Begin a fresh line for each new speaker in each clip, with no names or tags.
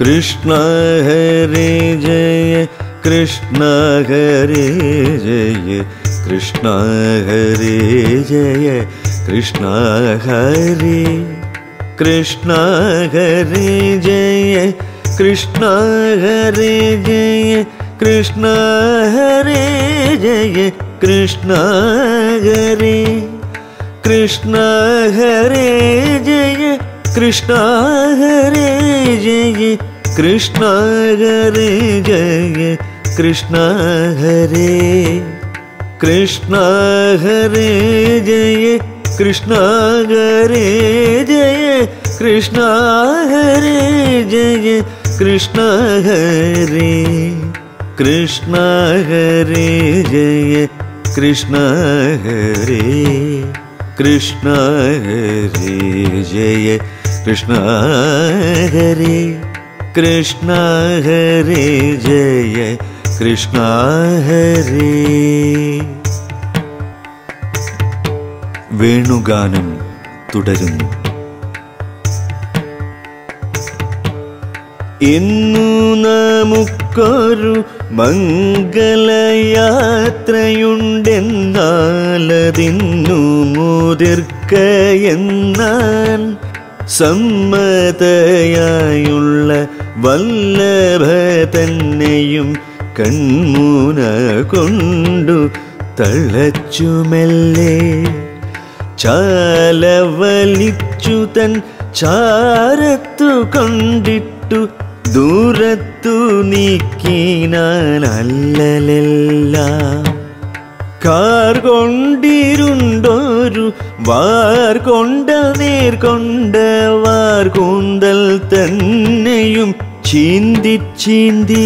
कृष्ण हरे जय कृष्ण हरे जय कृष्ण हरे जय कृष्ण हरे कृष्ण हरे जय कृष्ण हरे जय कृष्ण हरे जय कृष्ण हरे कृष्ण हरे जय कृष्ण हरे जय कृष्ण हरे जय कृष्ण हरे कृष्ण हरे जय कृष्ण हरे जय कृष्ण हरे जय कृष्ण हरे कृष्ण हरे जय कृष्ण हरे कृष्ण हरे जय कृष्ण हरे कृष्ण हरे जय कृष्ण हरे വേണുഗാനം തുടരുന്നു ഇന്നു നമുക്കൊരു മംഗലയാത്രയുണ്ടെന്നാലതിന്നു മുതിർക്കയെന്നാൻ സമ്മതയായുള്ള വല്ലഭ തന്നെയും കൺമൂന കൊണ്ടു തളച്ചുമെല്ലേ ചാലവലിച്ചു തൻ ചാരത്തു കൊണ്ടിട്ടു ദൂരത്തു നീക്കിനാനല്ലലെല്ലാം കാർ കൊണ്ടിരുണ്ടൊരു വാർ കൊണ്ട നേർ കൊണ്ട വാർ കൂന്തൽ തന്നെയും ചീന്തി ചീന്തി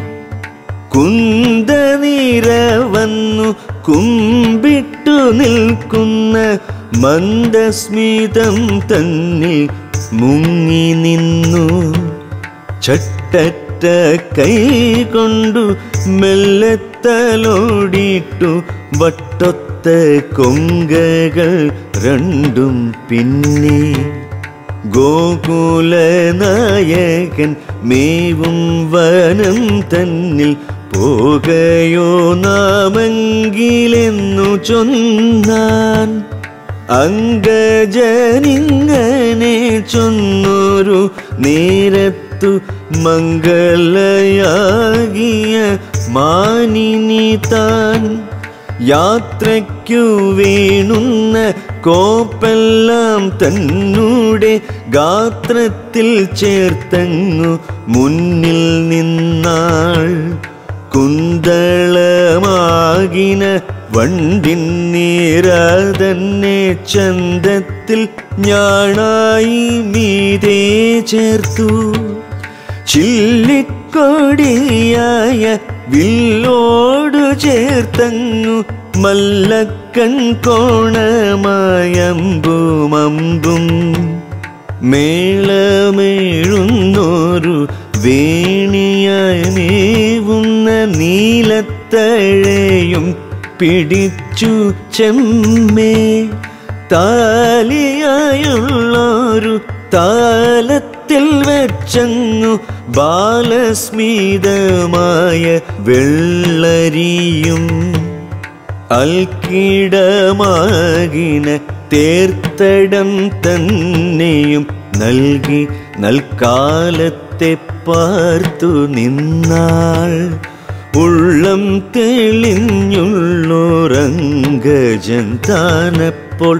കുന്തനിര വന്നു കുമ്പിട്ടു നിൽക്കുന്ന മന്ദസ്മിതം തന്നിൽ മുങ്ങി നിന്നു ചട്ടറ്റ കൈ കൊണ്ടു മെല്ലത്തലോടിട്ടു വട്ടൊത്ത കൊങ്കകൾ രണ്ടും പിന്നെ ഗോകുലനായകൻ മേവും വനം തന്നിൽ പോകയോ നാമെങ്കിലെന്നു ചൊന്നാൻ അങ്കജനിങ്ങനെ ചൊന്നൊരു നേരത്തു മംഗളയാകിയ മാനിനി താൻ യാത്രയ്ക്കു വേണുന്ന കോപ്പെല്ലാം തന്നൂടെ ഗാത്രത്തിൽ ചേർത്തങ്ങു മുന്നിൽ നിന്നാൾ കുന്തളമാകിന വണ്ടിൻ നീര തന്നെ ചന്തത്തിൽ ഞാണായി മീതേ ചേർത്തു ചില്ലിക്കൊടിയായ വില്ലോടു ചേർത്തങ്ങു മല്ലക്കൺ കോണമായമ്പുമമ്പും മേളമേഴുന്നോരു വേണിയായി മേവുന്ന നീലത്തഴയും പിടിച്ചു ചെമ്മേ താലിയായുള്ളൊരു താലത്തിൽ വെച്ചങ്ങു ബാലസ്മിതമായ വെള്ളരിയും അൽക്കിടമാകിന തേർത്തടം തന്നെയും നൽകി നൽകാലത്തെ പാർത്തു നിന്നാൾ ഉള്ളം തെളിഞ്ഞുള്ളോരംഗജൻ താനപ്പോൾ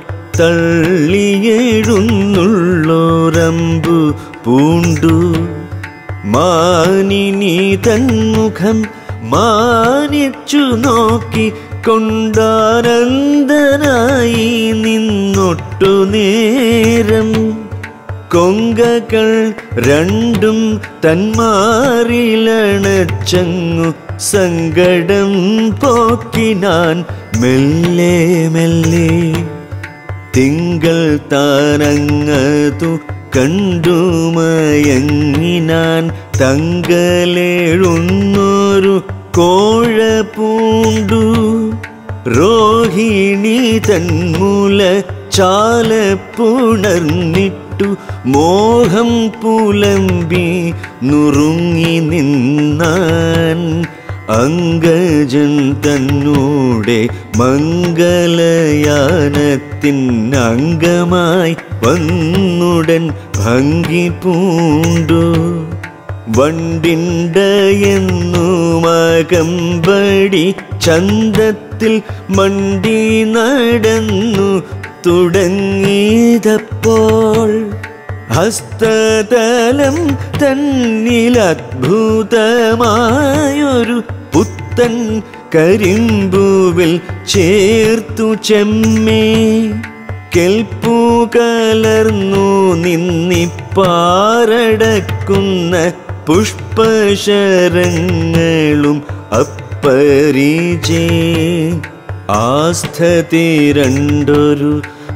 തള്ളിയെഴുന്നുള്ളോരമ്പു പൂണ്ടു മാനിനി തന്മുഖം മാനിച്ചു നോക്കി കൊണ്ടാനന്ദനായി നിന്നൊട്ടു നേരം കൊങ്കകൾ രണ്ടും തന്മാറിലണച്ചങ്ങു സങ്കടം പോക്കിനാൻ മെല്ലെ മെല്ലെ തിങ്കൾ താനങ്ങതു കണ്ടുമയങ്ങിനാൻ തങ്കലേഴുന്നൊരു കോഴ പൂണ്ടു രോഹിണി തന്മൂല ചാലപ്പുണർന്നിട്ടു മോഹം പുലമ്പി നുറുങ്ങി നിന്നാൻ അങ്കജൻ തന്നൂടെ മംഗലയാനത്തിൻ അംഗമായി വന്നുടൻ ഭംഗി പൂണ്ടു വണ്ടിണ്ടയെന്നു മകമ്പടി ചന്തത്തിൽ മണ്ടി നടന്നു തുടങ്ങിയതപ്പോൾ ഹസ്തതലം തന്നിൽ അദ്ഭുതമായൊരു പുത്തൻ കരിമ്പൂവിൽ ചേർത്തു ചെമ്മേ കെൽപ്പു കലർന്നു നിന്നിപ്പാറടക്കുന്ന പുഷ്പശരങ്ങളും അപ്പരിചേ ആസ്ഥതിരണ്ടൊരു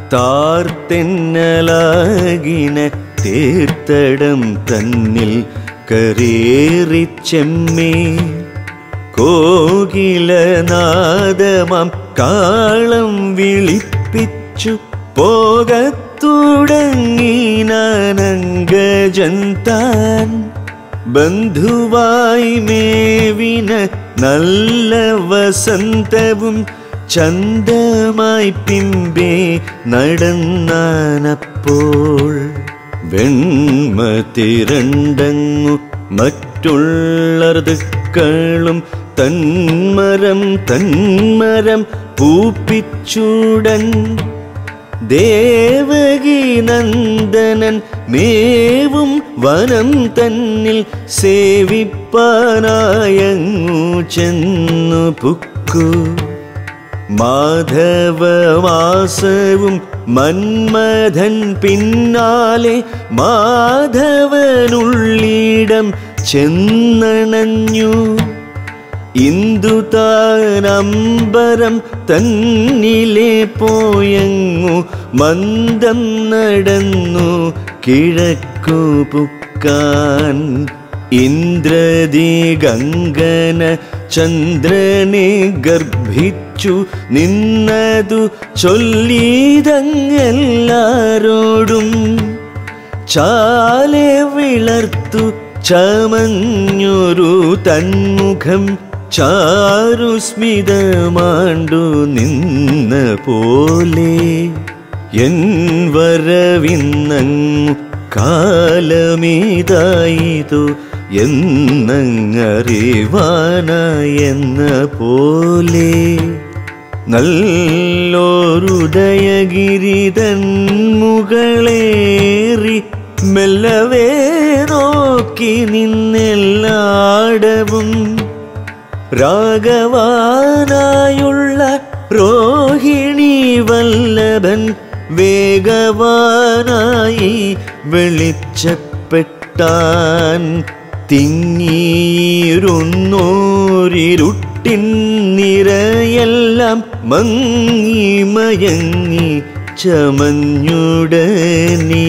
താർത്തെന്നലാകിന തീർത്ഥടം തന്നിൽ കരേറിച്ചെമ്മേ കോകിലനാദമാം കാളം വിളിപ്പിച്ചു പോകത്തുടങ്ങിനങ്കജൻ താൻ ബന്ധുവായി മേവിന നല്ല വസന്തവും ചന്തമായി പിമ്പേ നടന്നാനപ്പോൾ വെണ്മ തിരണ്ടങ്ങു മറ്റുള്ള ഋതുക്കളും തന്മരം തന്മരം പൂപ്പിച്ചുടൻ ദേവകി നന്ദനൻ മേവും വനം തന്നിൽ സേവിപ്പാനായങ്ങു ചെന്നു പുക്കു മാധവമാസവും മന്മഥൻ പിന്നാലെ മാധവനുള്ളിടം ചെന്നണഞ്ഞു ഇന്ദുതാനമ്പരം തന്നിലെ പോയങ്ങു മന്ദം നടന്നു കിഴക്കു പുക്കാൻ ഇന്ദ്രദിഗംഗന ചന്ദ്രനെ ഗർഭിച്ചു നിന്നതു ചൊല്ലിതങ്ങെല്ലാരോടും ചാലെ വിളർത്തു ചമഞ്ഞൊരു തന്മുഖം ചാരുസ്മിതമാണ്ടു നിന്ന പോലെ എൻ വരവിന്നങ്ങു കാലമീതായിതു എന്നങ്ങറിവാനായെന്ന പോലെ നല്ലോരുദയഗിരിതൻ മുകളേറി മെല്ലവേ നോക്കി നിന്നെല്ലാടവും രാഗവാനായുള്ള രോഹിണി വല്ലഭൻ വേഗവാനായി വെളിച്ചപ്പെട്ടാൻ തിങ്ങിയിരുന്നോരിരുട്ടിൻ നിരയെല്ലാം മങ്ങി മയങ്ങി ചമഞ്ഞുടനീ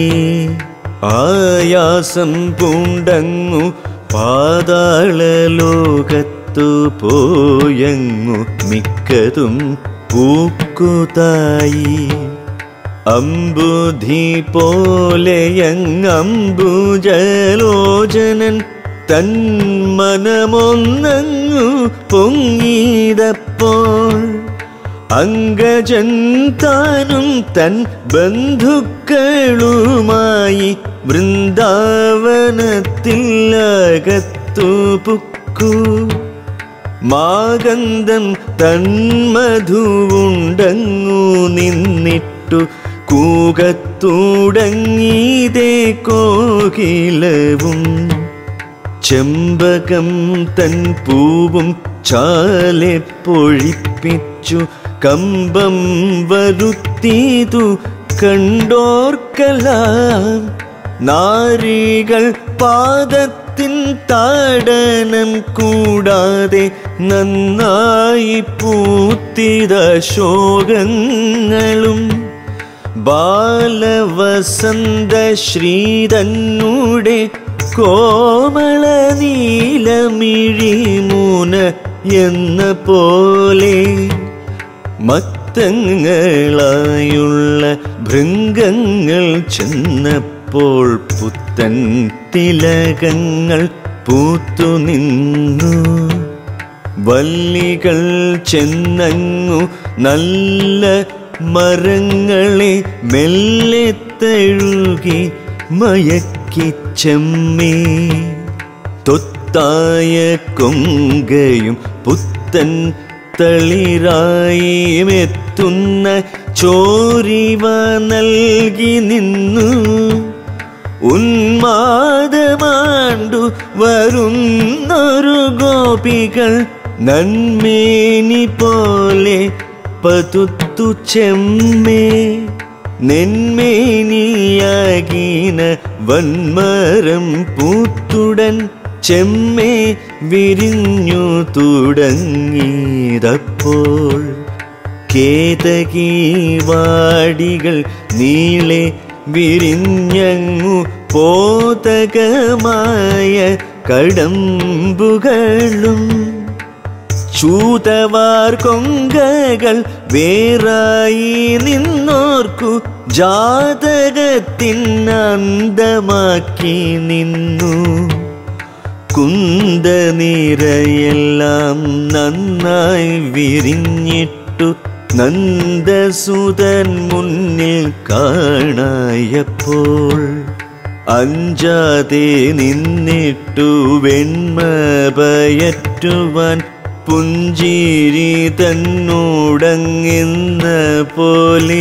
ആയാസം പൂണ്ടങ്ങു പാതാളലോകത്തു പോയങ്ങു മിക്കതും പൂക്കുതായി അമ്പുധി പോലെയങ്ങമ്പുജലോചനൻ തൻ മനമൊന്നങ്ങു പൊങ്ങിയതപ്പോൾ അങ്കജൻ താനും തൻ ബന്ധുക്കളുമായി വൃന്ദാവനത്തിൽ അകത്തു പുക്കു മാഗന്ധം തന്മധുവുണ്ടങ്ങു നിന്നിട്ടു കൂകത്തുടങ്ങീതേ കോകിലവും ചെമ്പകം തൻ പൂവും ചാലെ പൊഴിപ്പിച്ചു കമ്പം വരുത്തിയതു കണ്ടോർക്കലാം നാരികൾ പാദത്തിൻ താടനം കൂടാതെ നന്നായി പൂത്തിത ശോകങ്ങളും ബാലവസന്ത ശ്രീതന്നുടെ കോമള നീലമിഴിമൂന എന്ന പോലെ മത്തങ്ങളായുള്ള ഭൃംഗങ്ങൾ ചെന്നപ്പോൾ പുത്തൻ തിലകങ്ങൾ പൂത്തു നിന്നു വല്ലികൾ ചെന്നങ്ങു നല്ല മരങ്ങളെ മെല്ലെ തഴുകി മയക്കി ചെമ്മേ തൊത്തായ കൊങ്കയും പുത്തൻ തളിരായി എത്തുന്ന ചോരിവ നൽകി നിന്നു ഉന്മാദമാണ്ടു വരുന്നൊരു ഗോപികൾ നന്മേനി പോലെ പതുത്തു ചെമ്മേ നെന്മേനിയാകീന വന്മരം പൂത്തുടൻ ചെമ്മേ വിരിഞ്ഞു തുടങ്ങിയതപ്പോൾ കേതകീ വാടികൾ നീളെ വിരിഞ്ഞങ്ങു പോതകമായ കടമ്പുകളും ചൂതവാർ കൊങ്കകൾ വേറായി നിന്നോർക്കു ജാതകത്തിനന്തമാക്കി നിന്നു കുന്തനിരയെല്ലാം നന്നായി വിരിഞ്ഞിട്ടു നന്ദസുതൻ മുന്നിൽ കാണായപ്പോൾ അഞ്ചാതെ നിന്നിട്ടു വെണ്മ പയറ്റുവാൻ പുഞ്ചിരി തന്നോടങ്ങെന്ന പോലെ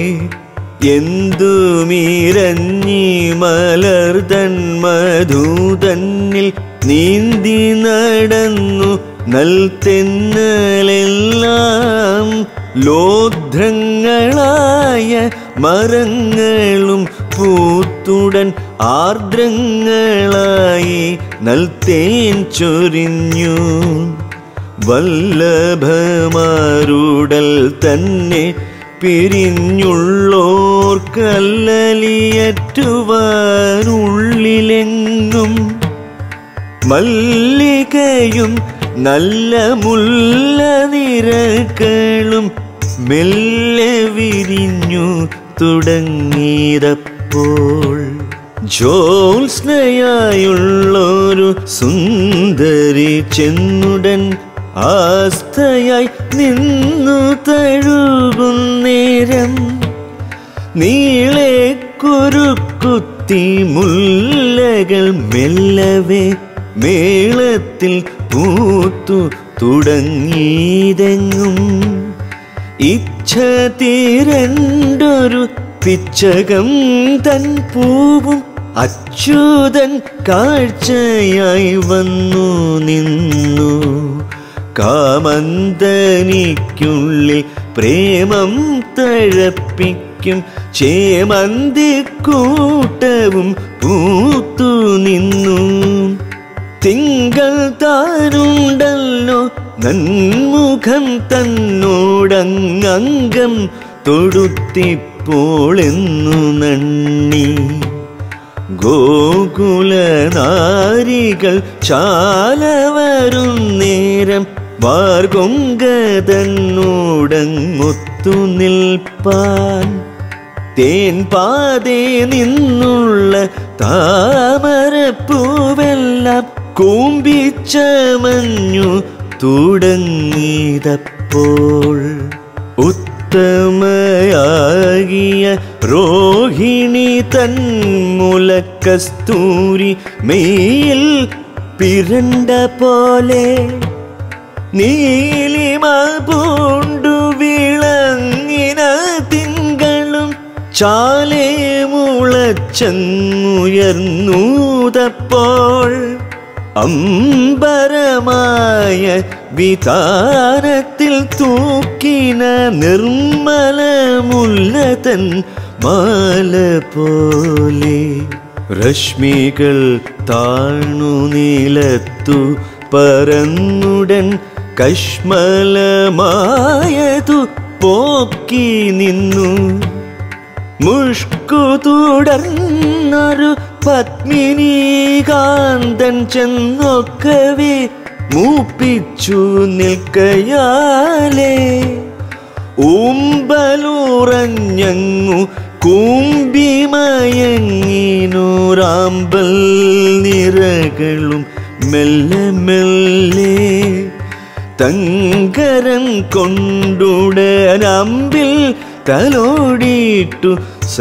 എന്തുമിരഞ്ഞി മലർതൻ മധുതന്നിൽ നീന്തി നടന്നു നൽതെന്നലെല്ലാം ലോദ്രങ്ങളായ മരങ്ങളും പൂത്തുടൻ ആർദ്രങ്ങളായി നൽതേൻ ചൊരിഞ്ഞു വല്ലഭമാരുടൽ തന്നെ പിരിഞ്ഞുള്ളോർക്കല്ലലിയറ്റുവാനുള്ളിലെങ്ങും മല്ലികയും നല്ല മുല്ല നിരകളും മെല്ലെ വിരിഞ്ഞു തുടങ്ങിയതപ്പോൾ ജ്യോത്സ്നയായുള്ളൊരു സുന്ദരി ചെന്നുടൻ ആസ്ഥയായി നിന്നു തഴുകുന്നേരം നീളെ കുരുക്കുത്തി മുല്ലകൾ മെല്ലവേ മേളത്തിൽ പൂത്തു തുടങ്ങിയതെങ്ങും ഇച്ഛ തീരണ്ടൊരു പിച്ചകം തൻ പൂവും അച്യുതൻ കാഴ്ചയായി വന്നു നിന്നു കാമന്തനിക്കുള്ളിൽ പ്രേമം തഴപ്പിക്കും ചേമന്തിക്കൂട്ടവും പൂത്തു നിന്നു തിങ്കൾ താനുണ്ടല്ലോ നന്മുഖം തന്നോടങ്ങംഗം തൊടുത്തിപ്പോളെന്നു നണ്ണി ഗോകുലനാരികൾ ചാലവരും നേരം വാർകൊങ്കതന്നോടങ്ങൊത്തു നിൽപ്പാൻ തേൻ പാതേ നിന്നുള്ള താമരപ്പൂവെല്ലാം കൂമ്പിച്ചമഞ്ഞു തുടങ്ങിയതപ്പോൾ ഉത്തമയാകിയ രോഹിണി തന്മുല കസ്തൂരി മെയിൽ പിരണ്ട പോലെ നീലിമ പൂണ്ടു വിളങ്ങിന തിങ്കളും ചാലേ മുളച്ചങ്ങുയർന്നൂതപ്പോൾ അമ്പരമായ വിതാനത്തിൽ തൂക്കിന നിർമ്മല മുല്ലതൻ മാല പോലെ രശ്മികൾ താണു നിലത്തു പറന്നുടൻ കശ്മലമായതു പോക്കി നിന്നു മുഷ്കു തുടർന്നൊരു പത്മിനീകാന്തൻ ചെന്നൊക്കവേ മൂപ്പിച്ചു നിൽക്കയാലേ ഊമ്പലുറഞ്ഞങ്ങു കൂമ്പിമയങ്ങിനൂറാമ്പൽ നിറകളും മെല്ലെ മെല്ലെ തങ്കരം കൊണ്ടുടനമ്പിൽ തലോടിയിട്ടു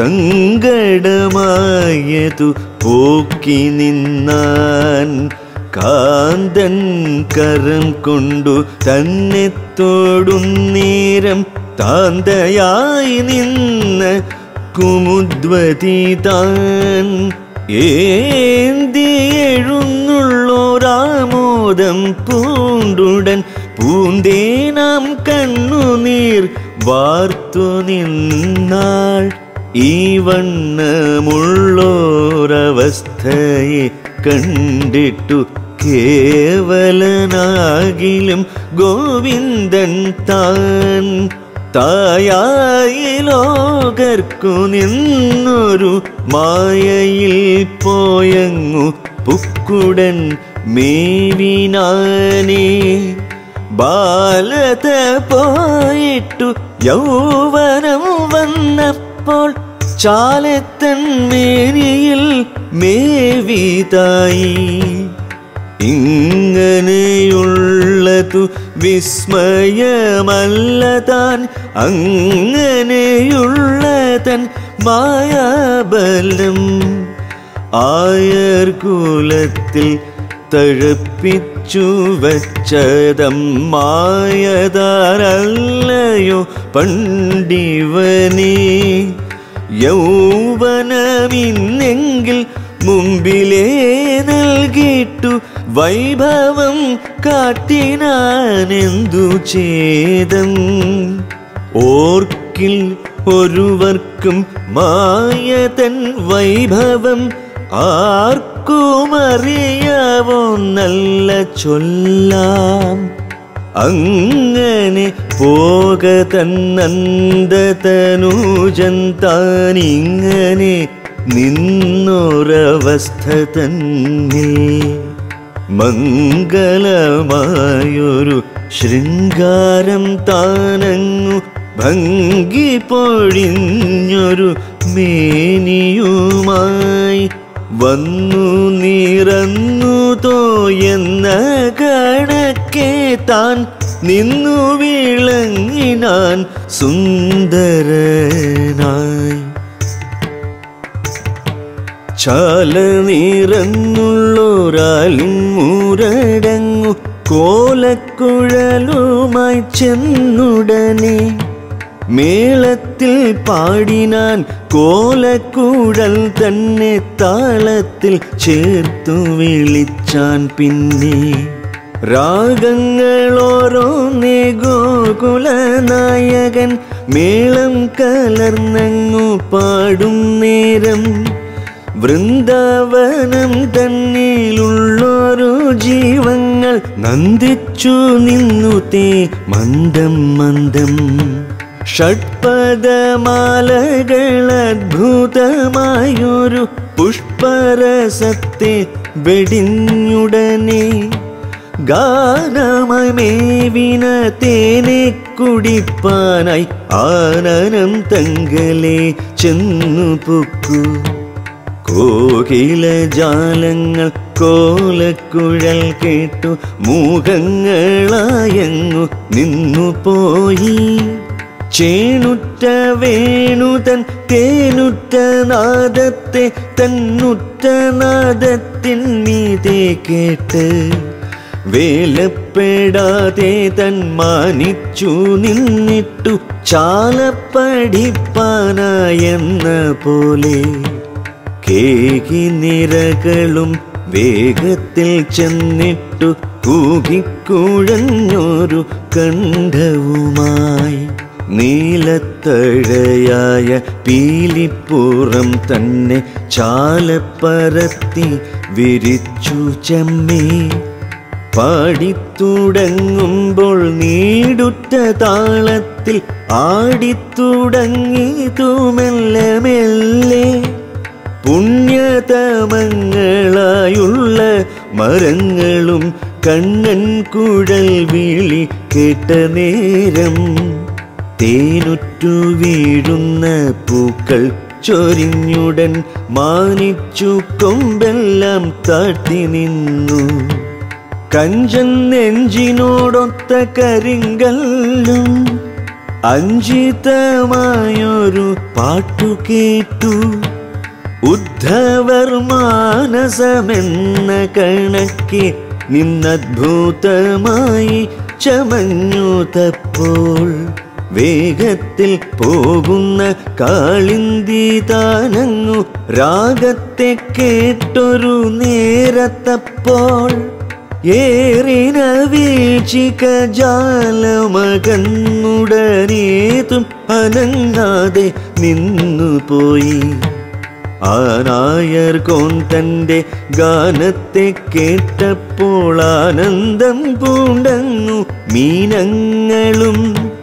സങ്കടമായതു പോക്കി നിന്നാൻ കാന്തൻ കരം കൊണ്ടു തന്നെ തൊടുന്നേരം താന്തയായി നിന്ന് കുമുദ്വതി താൻ ഏന്തിയെഴുന്നുള്ളോരാമോദം പൂണ്ടുടൻ പൂന്തേനാം കണ്ണുനീർ വാർത്തു നിന്നാൾ ഈ വണ്ണമുള്ളോരവസ്ഥയെ കണ്ടിട്ടു കേവലനാകിലും ഗോവിന്ദൻ താൻ തായായി ലോകർക്കു നിന്നൊരു മായയിൽ പോയങ്ങു പുക്കുടൻ മേവിനാനേ ബാലത പോയിട്ടു യൗവനം വന്നപ്പോൾ ചാലത്തൻ മേനിയിൽ മേവിതായി ഇങ്ങനെയുള്ളതു വിസ്മയമല്ല താൻ അങ്ങനെയുള്ളതൻ മായാബലം ആയർകുലത്തിൽ തഴപ്പിച്ചു വച്ചതം മായതാരല്ലയോ പണ്ടിവനേ യൗവനമിന്നെങ്കിൽ മുമ്പിലേ നൽകിയിട്ടു വൈഭവം കാട്ടിനാനെന്തു ചേതം ഓർക്കിൽ ഒരുവർക്കും മായതൻ വൈഭവം ആർക്കും അറിയാവോ നല്ല ചൊല്ലാം അങ്ങനെ പോക തന്നന്തതനൂജൻ താനിങ്ങനെ നിന്നൊരവസ്ഥ തന്നിൽ മംഗളമായൊരു ശൃംഗാരം താനങ്ങു ഭംഗി പൊഴിഞ്ഞൊരു മേനിയുമായി വന്നു നിറന്നു തോയെന്ന കണക്കെ താൻ നിന്നു വിളങ്ങിനാൻ സുന്ദരനായി ചാല നിറന്നുള്ളൊരാലിൻ മുരടങ്ങു കോലക്കുഴലുമായി ചെന്നുടനെ മേളത്തിൽ പാടിനാൻ കോലക്കുഴൽ തന്നെ താളത്തിൽ ചേർത്തു വിളിച്ചാൻ പിന്നെ രാഗങ്ങളോരോന്നേ ഗോകുലനായകൻ മേളം കലർന്നങ്ങു പാടും നേരം വൃന്ദാവനം തന്നിലുള്ളൊരു ജീവങ്ങൾ നന്ദിച്ചു നിന്നു തേ മന്ദം മന്ദം ഷഡ്പദമാലകൾ അദ്ഭുതമായൊരു പുഷ്പരസത്തെ വെടിഞ്ഞുടനെ ഗാനമായി മേവിന തേനെ കുടിപ്പാനായി ആനനം തങ്കലെ ചെന്നു പൊക്കു കോകില ജാലങ്ങൾ കോലക്കുഴൽ കേട്ടു മൂകങ്ങളായങ്ങു നിന്നു പോയി ചേണുറ്റ വേണുതൻ തേനുറ്റ നാദത്തെ തന്നുറ്റ നാദത്തിൻ മീതെ കേട്ട് വേലപ്പെടാതെ തൻ മാനിച്ചു നിന്നിട്ടു ചാലപ്പടിപ്പാനായെന്ന പോലെ കേകി നിരകളും വേഗത്തിൽ ചെന്നിട്ടു കൂകിക്കുഴഞ്ഞൊരു കണ്ഠവുമായി നീലത്തഴയായ പീലിപ്പുറം തന്നെ ചാലപ്പരത്തി വിരിച്ചു ചെമ്മേ പാടിത്തുടങ്ങുമ്പോൾ നീടുറ്റ താളത്തിൽ ആടിത്തുടങ്ങിയതുമെല്ലെ മെല്ലെ പുണ്യതമങ്ങളായുള്ള മരങ്ങളും കണ്ണൻ കുഴൽ വിളി കേട്ട നേരം തേനുറ്റു വീഴുന്ന പൂക്കൾ ചൊരിഞ്ഞുടൻ മാനിച്ചു കൊമ്പെല്ലാം താഴ്ത്തി നിന്നു കഞ്ചൻ നെഞ്ചിനോടൊത്ത കരിങ്കല്ലും അഞ്ചിതമായൊരു പാട്ടു കേട്ടു ഉദ്ധവർ മാനസമെന്ന കണക്കെ നിന്നദ്ഭുതമായി ചമഞ്ഞു തപ്പോൾ വേഗത്തിൽ പോകുന്ന കാളിന്തി താനങ്ങു രാഗത്തെ കേട്ടൊരു നേരത്തപ്പോൾ ഏറിന വീഴ്ചിക ജാലമകന്നുടനേതും അനങ്ങാതെ നിന്നുപോയി ആ നായർ കോൻ തന്റെ ഗാനത്തെ കേട്ടപ്പോൾ ആനന്ദം പൂണ്ടങ്ങു മീനങ്ങളും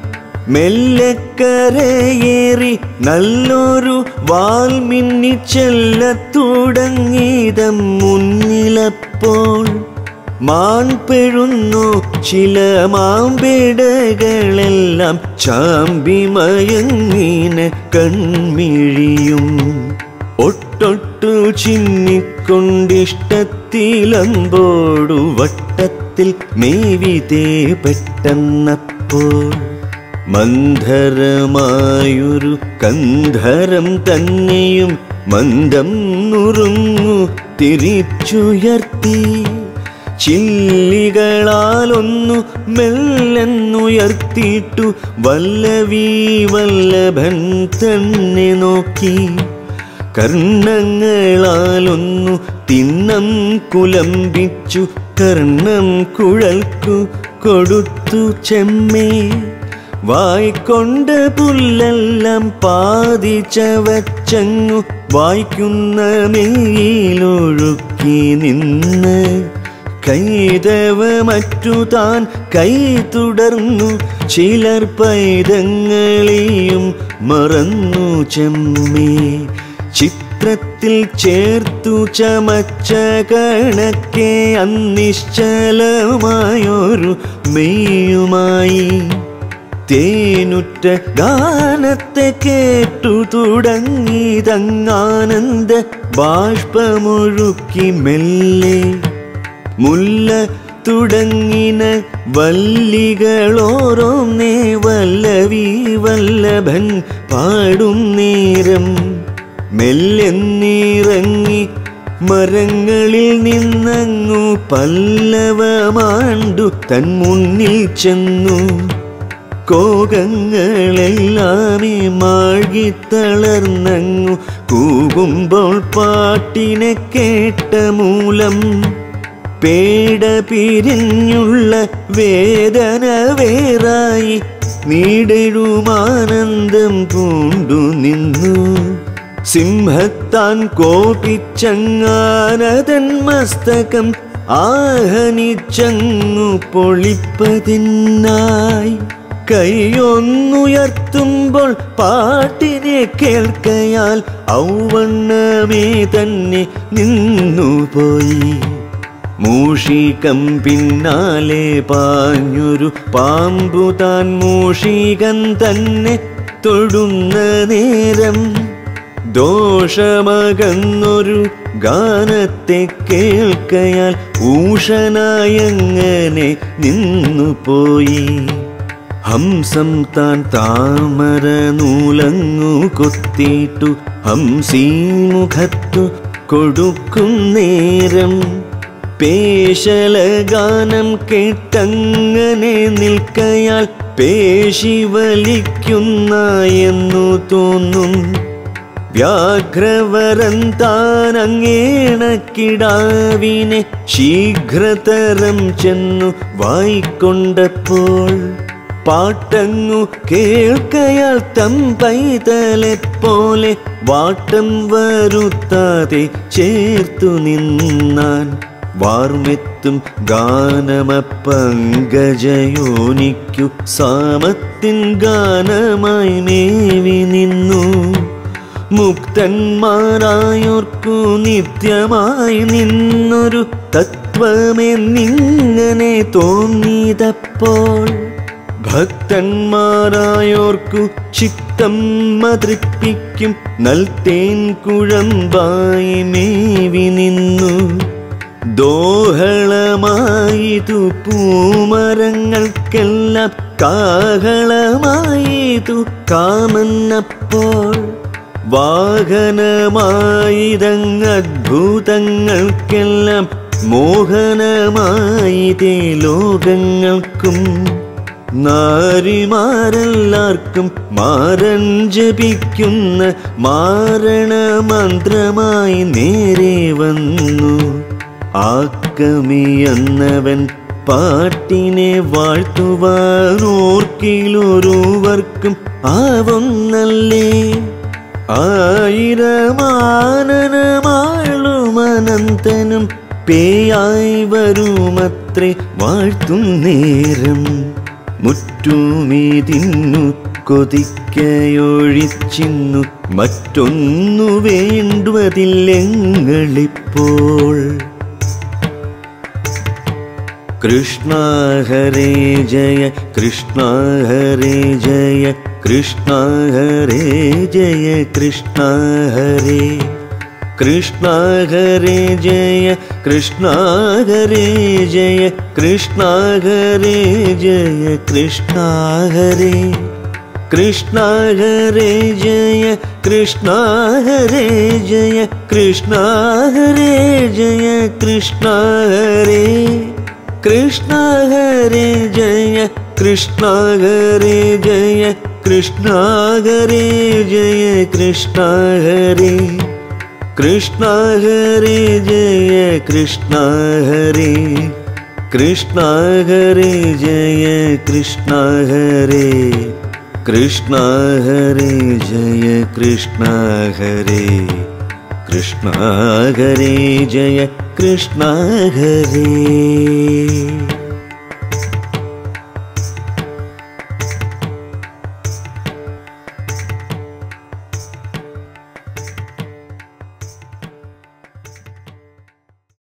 മെല്ലക്കരയേറി നല്ലൊരു വാൽമിന്നി ചെല്ലത്തുടങ്ങിയതം മുന്നിലപ്പോൾ മാൺപെഴുന്നു ചില മാമ്പിടകളെല്ലാം ചാമ്പിമയങ്ങീന കൺമിഴിയും ഒട്ടൊട്ടു ചിന്നിക്കൊണ്ടിഷ്ടത്തിലമ്പോടു വട്ടത്തിൽ മേവിതേ പെട്ടെന്നപ്പോൾ മന്ധരമായൊരു കന്ധരം തന്നെയും മന്ദം നുറുങ്ങു തിരിച്ചുയർത്തി ചില്ലികളാലൊന്നു മെല്ലെന്നുയർത്തിയിട്ടു വല്ലവീ വല്ലഭൻ തന്നെ നോക്കി കർണങ്ങളാലൊന്നു തിന്നം കുലമ്പിച്ചു കർണം കുഴൽക്കു കൊടുത്തു ചെമ്മേ വായിക്കൊണ്ട് പുല്ലെല്ലാം പാതിച്ചവച്ചങ്ങു വായിക്കുന്ന മെയിലൊഴുക്കി നിന്ന് കൈതവ മറ്റു താൻ കൈ തുടർന്നു ചിലർ പൈതങ്ങളെയും മറന്നു ചെമ്മേ ചിത്രത്തിൽ ചേർത്തു ചമച്ച കണക്കെ അനിശ്ചലമായൊരു മെയ്യുമായി തേനുറ്റ ഗാനത്തെ കേട്ടു തുടങ്ങിയതങ്ങാനന്ദ ബാഷ്പമൊഴുക്കി മെല്ലെ മുല്ല തുടങ്ങിന വല്ലികളോരോന്നേ വല്ലവി വല്ലഭൻ പാടും നേരം മെല്ലെന്നിറങ്ങി മരങ്ങളിൽ നിന്നങ്ങു പല്ലവമാണ്ടു തൻ മുന്നിൽ ചെന്നു കോകങ്ങളെല്ലാമേ മാഴിത്തളർന്നങ്ങു കൂകുമ്പോൾ പാട്ടിനെ കേട്ട മൂലം പേട പിരിഞ്ഞുള്ള വേദന വേറായി നീടെഴുമാനന്ദം പൂണ്ടു നിന്നു സിംഹത്താൻ കോപിച്ചങ്ങാനതൻ മസ്തകം ആഹനിച്ചങ്ങു പൊളിപ്പതിനായി കൈയൊന്നുയർത്തുമ്പോൾ പാട്ടിനെ കേൾക്കയാൽ ഔവണ്ണമേ തന്നെ നിന്നുപോയി മൂഷികം പിന്നാലെ പാഞ്ഞൊരു പാമ്പു താൻ മൂഷികൻ തന്നെ തൊടുന്ന നേരം ദോഷമകന്നൊരു ഗാനത്തെ കേൾക്കയാൽ ഊഷനായങ്ങനെ നിന്നുപോയി ഹംസം താൻ താമര നൂലങ്ങു കൊത്തിയിട്ടു ഹംസീമുഖത്തു കൊടുക്കും നേരം പേശലഗാനം കേട്ടങ്ങനെ നിൽക്കയാൽ പേശി വലിക്കുന്ന എന്നു തോന്നും വ്യാഘ്രവരൻ താൻ അങ്ങേണക്കിടാവിനെ ശീഘ്രതരം ചെന്നു വായിക്കൊണ്ടപ്പോൾ പാട്ടങ്ങു കേൾക്കയാൽ തം പൈതലെ പോലെ വാട്ടം വരുത്താതെ ചേർത്തു നിന്നാൻ വാർമെത്തും ഗാനമപ്പങ്കജയോനിക്കു സാമത്തിൻ ഗാനമായി മേവി നിന്നു മുക്തന്മാരായോർക്കു നിത്യമായി നിന്നൊരു തത്വമെന്നിങ്ങനെ തോന്നിയതപ്പോൾ ഭക്തന്മാരായോർക്കു ചിത്തം മതൃപ്പിക്കും നൽതേൻ കുഴമ്പായി മേവി നിന്നു ദോഹളമായിതു പൂമരങ്ങൾക്കെല്ലാം കാഹളമായിതു കാമന്നപ്പോൾ വാഹനമായിതങ്ങദ്ഭുതങ്ങൾക്കെല്ലാം മോഹനമായിതേ ലോകങ്ങൾക്കും നാരിമാരെല്ലാവർക്കും മാരൻ ജപിക്കുന്ന മാരണമന്ത്രമായി നേരെ വന്നു ആക്കമിയെന്നവൻ പാട്ടിനെ വാഴ്ത്തുവാനോർക്കിലൊരുവർക്കും ആവുന്നല്ലേ ആയിരമാനനമാളുമനന്തനും പേയായി വരുമത്രേ വാഴ്ത്തും നേരം മുറ്റുമീതിന്നു കൊതിക്കയൊഴിച്ചിന്നു മറ്റൊന്നു വേണ്ടുവതില്ലെങ്ങളിപ്പോൾ കൃഷ്ണ ഹരേ ജയ കൃഷ്ണ ഹരേ ജയ കൃഷ്ണ ഹരേ ജയ കൃഷ്ണ ഹരേ കൃഷ്ണ ഹരേ ജയ കൃഷ്ണ ഹരേ ജയ കൃഷ്ണ ഹരേ ജയ കൃഷ്ണ ഹരേ കൃഷ്ണ ഹരേ ജയ കൃഷ്ണ ഹരേ ജയ കൃഷ്ണ ഹരേ ജയ കൃഷ്ണ ഹരേ കൃഷ്ണ ഹരേ ജയ കൃഷ്ണ ഹരേ ജയ കൃഷ്ണ ഹരേ ജയ കൃഷ്ണ ഹരേ കൃഷ്ണ ഹരേ ജയ കൃഷ്ണ ഹരേ കൃഷ്ണ ഹരേ ജയ കൃഷ്ണ ഹരേ കൃഷ്ണ ഹരേ ജയ കൃഷ്ണ ഹരേ കൃഷ്ണ ഹരേ ജയ കൃഷ്ണ ഹരേ